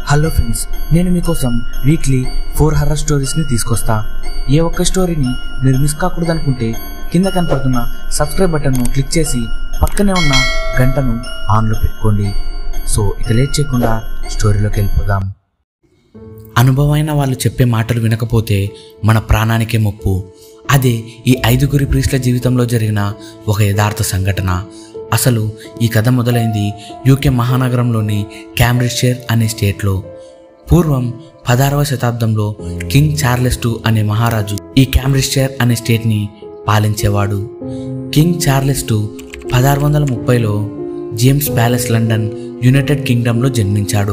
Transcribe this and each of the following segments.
hello friends నేను మీకోసం weekly four horror స్టోరీస్ని తీసుకొస్తా ఏ ఒక్క స్టోరీని మీరు మిస్ కాకూడదు అనుకుంటే కింద కనపడుతున్న సబ్స్క్రైబ్ బటన్ను క్లిక్ చేసి పక్కనే ఉన్న గంటను ఆన్లో పెట్టుకోండి సో ఇక లేట్ చేయకుండా స్టోరీలోకి వెళ్ళిపోదాం అనుభవమైన వాళ్ళు చెప్పే మాటలు వినకపోతే మన ప్రాణానికే ముప్పు అదే ఈ ఐదుగురి ప్రీస్ల జీవితంలో జరిగిన ఒక యథార్థ సంఘటన అసలు ఈ కథ మొదలైంది యూకే మహానగరంలోని క్యాంబ్రిడ్షైర్ అనే స్టేట్లో పూర్వం పదారవ శతాబ్దంలో కింగ్ చార్లెస్ టూ అనే మహారాజు ఈ క్యాంబ్రిడ్షైర్ అనే స్టేట్ని పాలించేవాడు కింగ్ చార్లెస్ టూ పదహారు వందల ముప్పైలో జేమ్స్ ప్యాలెస్ లండన్ యునైటెడ్ కింగ్డమ్లో జన్మించాడు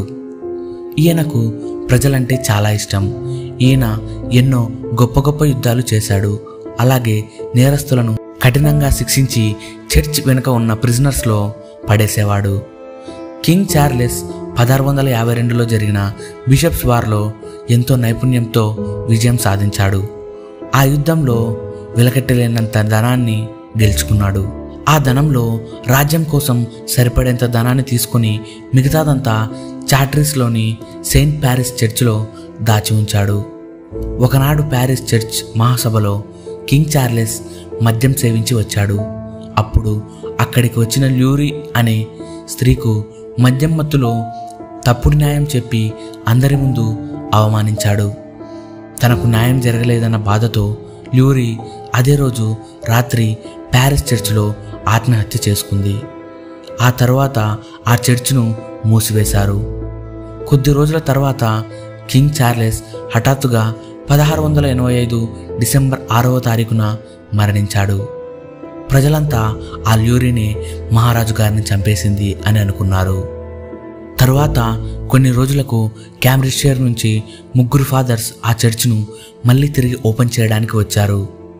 ఈయనకు ప్రజలంటే చాలా ఇష్టం ఈయన ఎన్నో గొప్ప గొప్ప యుద్ధాలు చేశాడు అలాగే నేరస్తులను కఠినంగా శిక్షించి చర్చ్ వెనుక ఉన్న ప్రిజనర్స్లో పడేసేవాడు కింగ్ చార్లెస్ పదహారు వందల యాభై రెండులో జరిగిన బిషప్స్ వార్లో ఎంతో నైపుణ్యంతో విజయం సాధించాడు ఆ యుద్ధంలో వెలకట్టలేనంత ధనాన్ని గెలుచుకున్నాడు ఆ ధనంలో రాజ్యం కోసం సరిపడేంత ధనాన్ని తీసుకుని మిగతాదంతా చాట్రిస్లోని సెయింట్ ప్యారిస్ చర్చిలో దాచి ఉంచాడు ఒకనాడు ప్యారిస్ చర్చ్ మహాసభలో కింగ్ చార్లెస్ మద్యం సేవించి వచ్చాడు అప్పుడు అక్కడికి వచ్చిన ల్యూరీ అనే స్త్రీకు మద్యం మత్తులో తప్పుడు న్యాయం చెప్పి అందరి ముందు అవమానించాడు తనకు న్యాయం జరగలేదన్న బాధతో ల్యూరీ అదే రోజు రాత్రి ప్యారిస్ చర్చిలో ఆత్మహత్య చేసుకుంది ఆ తర్వాత ఆ చర్చ్ను మూసివేశారు కొద్ది రోజుల తర్వాత కింగ్ చార్లెస్ హఠాత్తుగా పదహారు వందల ఎనభై ఐదు డిసెంబర్ ఆరవ తారీఖున మరణించాడు ప్రజలంతా ఆ ల్యూరీని మహారాజు గారిని చంపేసింది అని అనుకున్నారు తరువాత కొన్ని రోజులకు క్యాంబ్రిడ్షైర్ నుంచి ముగ్గురు ఫాదర్స్ ఆ చర్చ్ను మళ్ళీ తిరిగి ఓపెన్ చేయడానికి వచ్చారు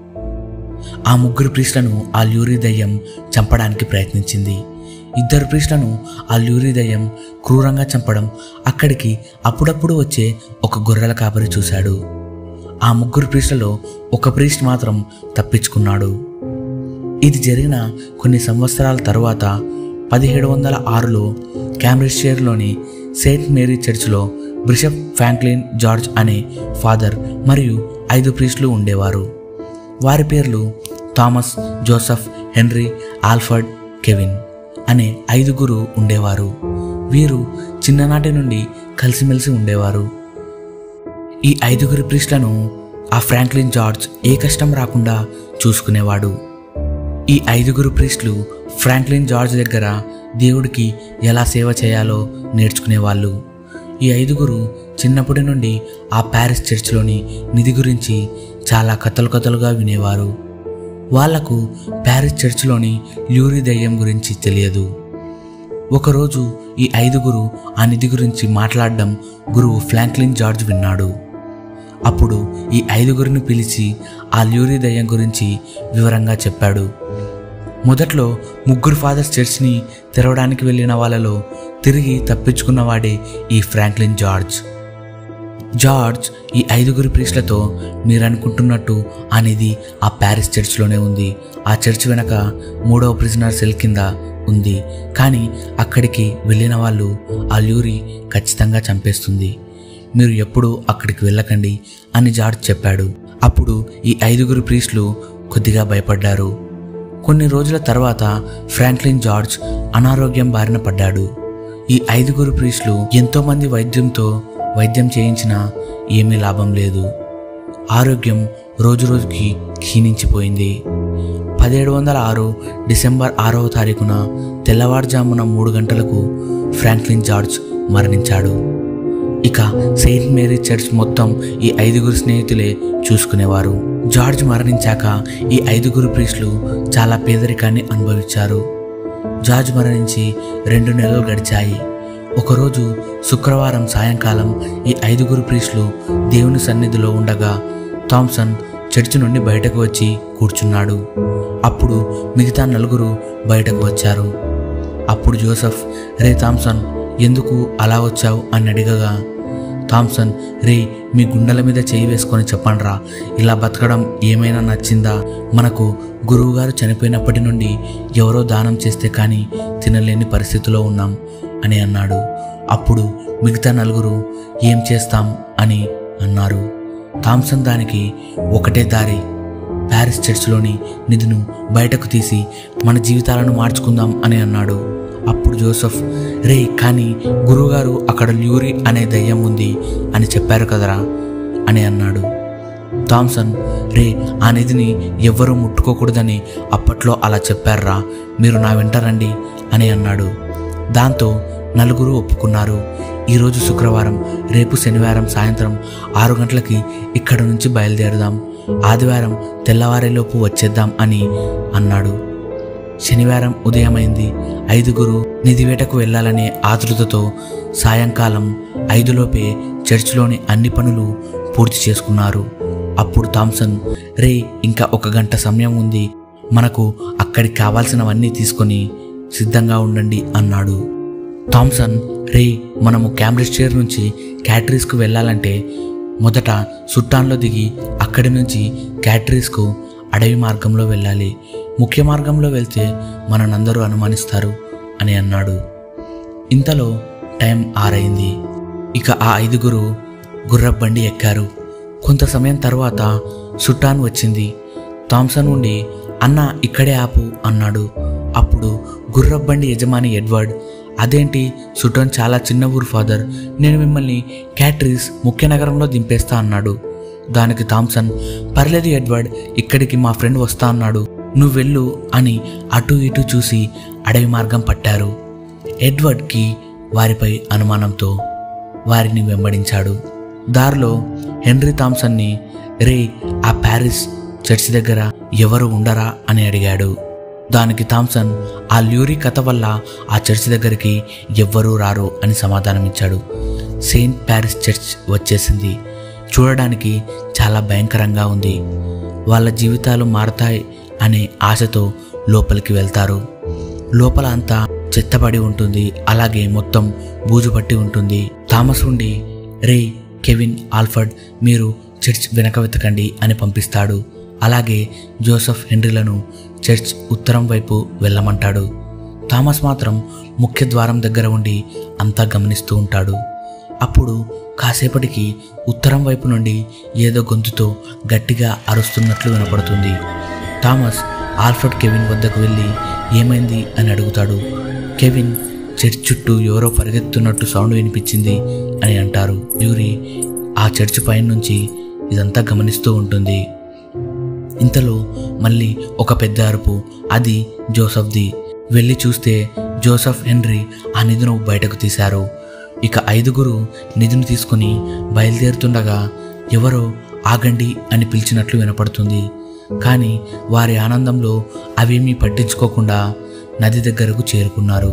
ఆ ముగ్గురు ప్రీస్లను ఆ ల్యూరీ దయ్యం చంపడానికి ప్రయత్నించింది ఇద్దరు ప్రీస్లను ఆ ల్యూరీ దయ్యం క్రూరంగా చంపడం అక్కడికి అప్పుడప్పుడు వచ్చే ఒక గొర్రెల కాపరి చూశాడు ఆ ముగ్గురు ప్రీస్లలో ఒక ప్రీస్ట్ మాత్రం తప్పించుకున్నాడు ఇది జరిగిన కొన్ని సంవత్సరాల తరువాత పదిహేడు వందల ఆరులో క్యాంబ్రిడ్షైర్లోని సెయింట్ మేరీ చర్చ్లో బిషప్ ఫ్రాంక్లిన్ జార్జ్ అనే ఫాదర్ మరియు ఐదు ప్రీస్టులు ఉండేవారు వారి పేర్లు Thomas Joseph Henry Alfred Kevin అనే ఐదుగురు ఉండేవారు వీరు చిన్ననాటి నుండి కలిసిమెలిసి ఉండేవారు ఈ ఐదుగురి ప్రీస్టులను ఆ ఫ్రాంక్లిన్ జార్జ్ ఏ కష్టం రాకుండా చూసుకునేవాడు ఈ ఐదుగురు ప్రీస్టులు ఫ్రాంక్లిన్ జార్జ్ దగ్గర దేవుడికి ఎలా సేవ చేయాలో నేర్చుకునేవాళ్ళు ఈ ఐదుగురు చిన్నప్పటి నుండి ఆ ప్యారిస్ చర్చ్లోని నిధి గురించి చాలా కథలు కథలుగా వినేవారు వాళ్లకు ప్యారిస్ చర్చ్లోని ల్యూరీ దయ్యం గురించి తెలియదు ఒకరోజు ఈ ఐదుగురు ఆ నిధి గురించి మాట్లాడడం గురువు ఫ్రాంక్లిన్ జార్జ్ విన్నాడు అప్పుడు ఈ ఐదుగురిని పిలిచి ఆ ల్యూరీ దయ్యం గురించి వివరంగా చెప్పాడు మొదట్లో ముగ్గురు ఫాదర్స్ చర్చ్ని తెరవడానికి వెళ్ళిన వాళ్ళలో తిరిగి తప్పించుకున్నవాడే ఈ ఫ్రాంక్లిన్ జార్జ్ జార్జ్ ఈ ఐదుగురు ప్రీస్లతో మీరు అనుకుంటున్నట్టు అనేది ఆ ప్యారిస్ చర్చ్లోనే ఉంది ఆ చర్చ్ వెనక మూడవ ప్రిజనర్ సెల్ కింద ఉంది కానీ అక్కడికి వెళ్ళిన వాళ్ళు ఆ ల్యూరి ఖచ్చితంగా చంపేస్తుంది మీరు ఎప్పుడూ అక్కడికి వెళ్ళకండి అని జార్జ్ చెప్పాడు అప్పుడు ఈ ఐదుగురు ప్రీస్టులు కొద్దిగా భయపడ్డారు కొన్ని రోజుల తర్వాత ఫ్రాంక్లిన్ జార్జ్ అనారోగ్యం బారిన పడ్డాడు ఈ ఐదుగురు ప్రీస్టులు ఎంతోమంది వైద్యంతో వైద్యం చేయించినా ఏమీ లాభం లేదు ఆరోగ్యం రోజురోజుకి క్షీణించిపోయింది పదిహేడు వందల ఆరు డిసెంబర్ ఆరవ తారీఖున తెల్లవారుజామున మూడు గంటలకు ఫ్రాంక్లిన్ జార్జ్ మరణించాడు ఇక సెయింట్ మేరీ చర్చ్ మొత్తం ఈ ఐదుగురు స్నేహితులే చూసుకునేవారు జార్జ్ మరణించాక ఈ ఐదుగురు ప్రీస్టులు చాలా పేదరికాన్ని అనుభవించారు జార్జ్ మరణించి రెండు నెలలు గడిచాయి ఒకరోజు శుక్రవారం సాయంకాలం ఈ ఐదుగురు ప్రీస్టులు దేవుని సన్నిధిలో ఉండగా థామ్సన్ చర్చి నుండి బయటకు వచ్చి కూర్చున్నాడు అప్పుడు మిగతా నలుగురు బయటకు వచ్చారు అప్పుడు జోసఫ్ రే థామ్సన్ ఎందుకు అలా వచ్చావు అని అడిగగా థామ్సన్ రే మీ గుండెల మీద చేయి వేసుకొని చెప్పండ్రా ఇలా బతకడం ఏమైనా నచ్చిందా మనకు గురువుగారు చనిపోయినప్పటి నుండి ఎవరో దానం చేస్తే కానీ తినలేని పరిస్థితిలో ఉన్నాం అని అన్నాడు అప్పుడు మిగతా నలుగురు ఏం చేస్తాం అని అన్నారు థామ్సన్ దానికి ఒకటే దారి ప్యారిస్ చర్చ్లోని నిధిను బయటకు తీసి మన జీవితాలను మార్చుకుందాం అని అన్నాడు అప్పుడు జోసెఫ్ రే కానీ గురువుగారు అక్కడ ల్యూరి అనే దయ్యం ఉంది అని చెప్పారు కదరా అని అన్నాడు థామ్సన్ రే ఆ నిధిని ఎవ్వరూ ముట్టుకోకూడదని అప్పట్లో అలా చెప్పారా మీరు నా వెంట రండి అని అన్నాడు దాంతో నలుగురు ఒప్పుకున్నారు ఈరోజు శుక్రవారం రేపు శనివారం సాయంత్రం ఆరు గంటలకి ఇక్కడ నుంచి బయలుదేరుదాం ఆదివారం తెల్లవారేలోపు వచ్చేద్దాం అని అన్నాడు శనివారం ఉదయమైంది ఐదుగురు నిధివేటకు వెళ్ళాలనే ఆతృతతో సాయంకాలం ఐదులోపే చర్చిలోని అన్ని పనులు పూర్తి చేసుకున్నారు అప్పుడు థామ్సన్ రే ఇంకా ఒక గంట సమయం ఉంది మనకు అక్కడికి కావాల్సినవన్నీ తీసుకొని సిద్ధంగా ఉండండి అన్నాడు థామ్సన్ రే మనము క్యాంబ్రిడ్జ్షైర్ నుంచి క్యాటరీస్కు వెళ్ళాలంటే మొదట సుట్టాన్లో దిగి అక్కడి నుంచి క్యాటరీస్కు అడవి మార్గంలో వెళ్ళాలి ముఖ్య మార్గంలో వెళ్తే మననందరూ అనుమానిస్తారు అని అన్నాడు ఇంతలో టైం ఆరైంది ఇక ఆ ఐదుగురు గుర్రబండి ఎక్కారు కొంత సమయం తర్వాత సుట్టాన్ వచ్చింది థామ్సన్ ఉండి అన్న ఇక్కడే ఆపు అన్నాడు అప్పుడు గుర్రబండి యజమాని ఎడ్వర్డ్ అదేంటి సుటాన్ చాలా చిన్న ఊరు ఫాదర్ నేను మిమ్మల్ని క్యాట్రీస్ ముఖ్య నగరంలో దింపేస్తా అన్నాడు దానికి థామ్సన్ పర్లేదు ఎడ్వర్డ్ ఇక్కడికి మా ఫ్రెండ్ వస్తా అన్నాడు నువ్వు వెళ్ళు అని అటు ఇటు చూసి అడవి మార్గం పట్టారు ఎడ్వర్డ్కి వారిపై అనుమానంతో వారిని వెంబడించాడు దారిలో హెన్రీ థామ్సన్ని రే ఆ ప్యారిస్ చర్చి దగ్గర ఎవరు ఉండరా అని అడిగాడు దానికి థామ్సన్ ఆ ల్యూరీ కథ వల్ల ఆ చర్చి దగ్గరికి ఎవ్వరూ రారు అని సమాధానమిచ్చాడు సెయింట్ ప్యారిస్ చర్చ్ వచ్చేసింది చూడడానికి చాలా భయంకరంగా ఉంది వాళ్ళ జీవితాలు మారతాయి అనే ఆశతో లోపలికి వెళ్తారు లోపల అంతా చెత్తపడి ఉంటుంది అలాగే మొత్తం బూజు పట్టి ఉంటుంది థామస్ ఉండి రే కెవిన్ ఆల్ఫర్డ్ మీరు చర్చ్ వెనక వెతకండి అని పంపిస్తాడు అలాగే జోసెఫ్ హెన్రీలను చర్చ్ ఉత్తరం వైపు వెళ్ళమంటాడు థామస్ మాత్రం ముఖ్య ద్వారం దగ్గర ఉండి అంతా గమనిస్తూ ఉంటాడు అప్పుడు కాసేపటికి ఉత్తరం వైపు నుండి ఏదో గొంతుతో గట్టిగా అరుస్తున్నట్లు వినపడుతుంది థామస్ ఆల్ఫర్డ్ కెవిన్ వద్దకు వెళ్ళి ఏమైంది అని అడుగుతాడు కెవిన్ చర్చ్ చుట్టూ ఎవరో పరిగెత్తున్నట్టు సౌండ్ వినిపించింది అని అంటారు యూరి ఆ చర్చ్ పైన నుంచి ఇదంతా గమనిస్తూ ఉంటుంది ఇంతలో మళ్ళీ ఒక పెద్ద అరుపు అది జోసఫ్ది వెళ్ళి చూస్తే జోసఫ్ హెన్రీ ఆ నిధిను బయటకు తీశారు ఇక ఐదుగురు నిధిని తీసుకుని బయలుదేరుతుండగా ఎవరో ఆగండి అని పిలిచినట్లు వినపడుతుంది కానీ వారి ఆనందంలో అవేమీ పట్టించుకోకుండా నది దగ్గరకు చేరుకున్నారు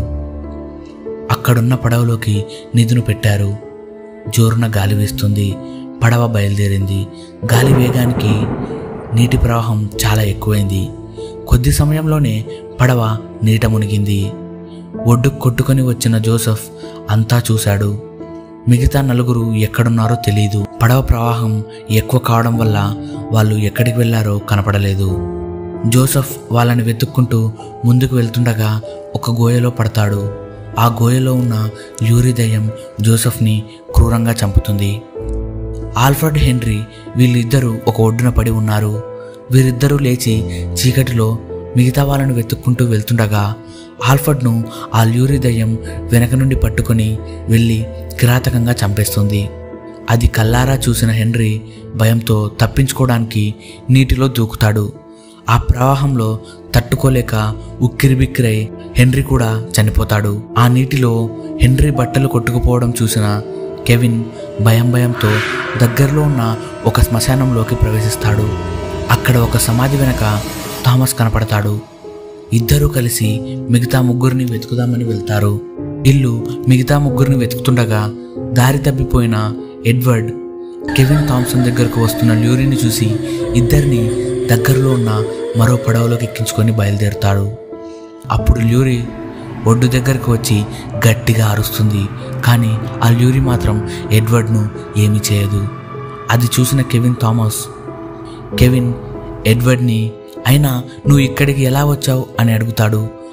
అక్కడున్న పడవలోకి నిధును పెట్టారు జోరున గాలి వీస్తుంది పడవ బయలుదేరింది గాలి వేగానికి నీటి ప్రవాహం చాలా ఎక్కువైంది కొద్ది సమయంలోనే పడవ నీట మునిగింది ఒడ్డు కొట్టుకొని వచ్చిన జోసెఫ్ అంతా చూశాడు మిగతా నలుగురు ఎక్కడున్నారో తెలియదు పడవ ప్రవాహం ఎక్కువ కావడం వల్ల వాళ్ళు ఎక్కడికి వెళ్ళారో కనపడలేదు జోసెఫ్ వాళ్ళని వెతుక్కుంటూ ముందుకు వెళ్తుండగా ఒక గోయలో పడతాడు ఆ గోయలో ఉన్న యూరి దయ్యం జోసెఫ్ని క్రూరంగా చంపుతుంది ఆల్ఫర్డ్ హెన్రీ వీళ్ళిద్దరూ ఒక ఒడ్డున పడి ఉన్నారు వీరిద్దరూ లేచి చీకటిలో మిగతా వాళ్ళను వెతుక్కుంటూ వెళ్తుండగా ఆల్ఫర్డ్ను ఆ ల్యూరి దయ్యం వెనక నుండి పట్టుకొని వెళ్ళి కిరాతకంగా చంపేస్తుంది అది కల్లారా చూసిన హెన్రీ భయంతో తప్పించుకోవడానికి నీటిలో దూకుతాడు ఆ ప్రవాహంలో తట్టుకోలేక ఉక్కిరిబిక్కిరై హెన్రీ కూడా చనిపోతాడు ఆ నీటిలో హెన్రీ బట్టలు కొట్టుకుపోవడం చూసిన కెవిన్ భయం భయంతో దగ్గరలో ఉన్న ఒక శ్మశానంలోకి ప్రవేశిస్తాడు అక్కడ ఒక సమాధి వెనక థామస్ కనపడతాడు ఇద్దరూ కలిసి మిగతా ముగ్గురిని వెతుకుదామని వెళ్తారు ఇల్లు మిగతా ముగ్గురిని వెతుకుతుండగా దారి తప్పిపోయిన ఎడ్వర్డ్ కెవిన్ థామ్సన్ దగ్గరకు వస్తున్న ల్యూరీని చూసి ఇద్దరిని దగ్గరలో ఉన్న మరో పడవలోకి ఎక్కించుకొని బయలుదేరుతాడు అప్పుడు ల్యూరీ ఒడ్డు దగ్గరకు వచ్చి గట్టిగా అరుస్తుంది కానీ ఆ ల్యూరీ మాత్రం ఎడ్వర్డ్ను ఏమీ చేయదు అది చూసిన కెవిన్ థామస్ కెవిన్ ఎడ్వర్డ్ని అయినా నువ్వు ఇక్కడికి ఎలా వచ్చావు అని అడుగుతాడు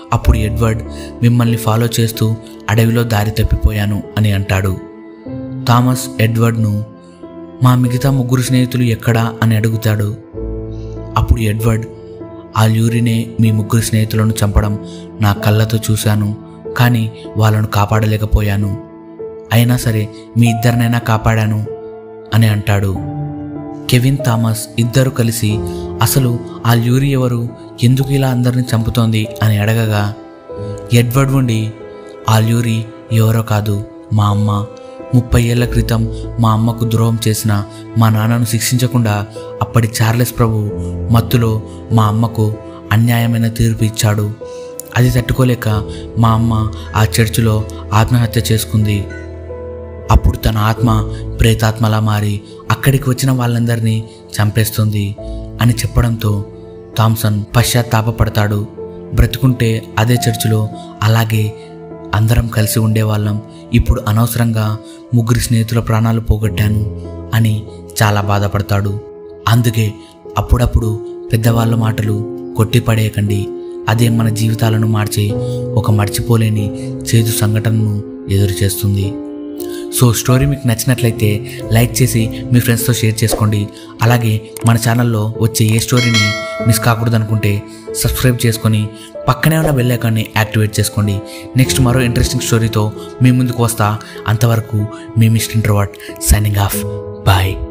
అప్పుడు ఎడ్వర్డ్ మిమ్మల్ని ఫాలో చేస్తూ అడవిలో దారి తప్పిపోయాను అని అంటాడు థామస్ ఎడ్వర్డ్ను మా మిగతా ముగ్గురు స్నేహితులు ఎక్కడా అని అడుగుతాడు అప్పుడు ఎడ్వర్డ్ ఆ ల్యూరినే మీ ముగ్గురు స్నేహితులను చంపడం నా కళ్ళతో చూశాను కానీ వాళ్ళను కాపాడలేకపోయాను అయినా సరే మీ ఇద్దరినైనా కాపాడాను అని అంటాడు కెవిన్ థామస్ ఇద్దరు కలిసి అసలు ఆ ల్యూరి ఎవరు ఎందుకు ఇలా అందరిని చంపుతోంది అని అడగగా ఎడ్వర్డ్ ఉండి ఆ ల్యూరి ఎవరో కాదు మా అమ్మ ముప్పై ఏళ్ల క్రితం మా అమ్మకు ద్రోహం చేసిన మా నాన్నను శిక్షించకుండా అప్పటి చార్లెస్ ప్రభు మత్తులో మా అమ్మకు అన్యాయమైన తీర్పు ఇచ్చాడు అది తట్టుకోలేక మా అమ్మ ఆ చర్చిలో ఆత్మహత్య చేసుకుంది అప్పుడు తన ఆత్మ ప్రేతాత్మలా మారి అక్కడికి వచ్చిన వాళ్ళందరినీ చంపేస్తుంది అని చెప్పడంతో థామ్సన్ పశ్చాత్తాపపడతాడు బ్రతుకుంటే అదే చర్చిలో అలాగే అందరం కలిసి ఉండేవాళ్ళం ఇప్పుడు అనవసరంగా ముగ్గురి స్నేహితుల ప్రాణాలు పోగొట్టాను అని చాలా బాధపడతాడు అందుకే అప్పుడప్పుడు పెద్దవాళ్ళ మాటలు కొట్టిపడేయకండి అదే మన జీవితాలను మార్చే ఒక మర్చిపోలేని చేదు సంఘటనను ఎదురు చేస్తుంది సో స్టోరీ మీకు నచ్చినట్లయితే లైక్ చేసి మీ ఫ్రెండ్స్తో షేర్ చేసుకోండి అలాగే మన ఛానల్లో వచ్చే ఏ స్టోరీని మిస్ కాకూడదు అనుకుంటే సబ్స్క్రైబ్ చేసుకొని పక్కనే ఉన్న బెల్ ఐకాన్ని యాక్టివేట్ చేసుకోండి నెక్స్ట్ మరో ఇంట్రెస్టింగ్ స్టోరీతో మీ ముందుకు వస్తా అంతవరకు మీ mister introvert signing off bye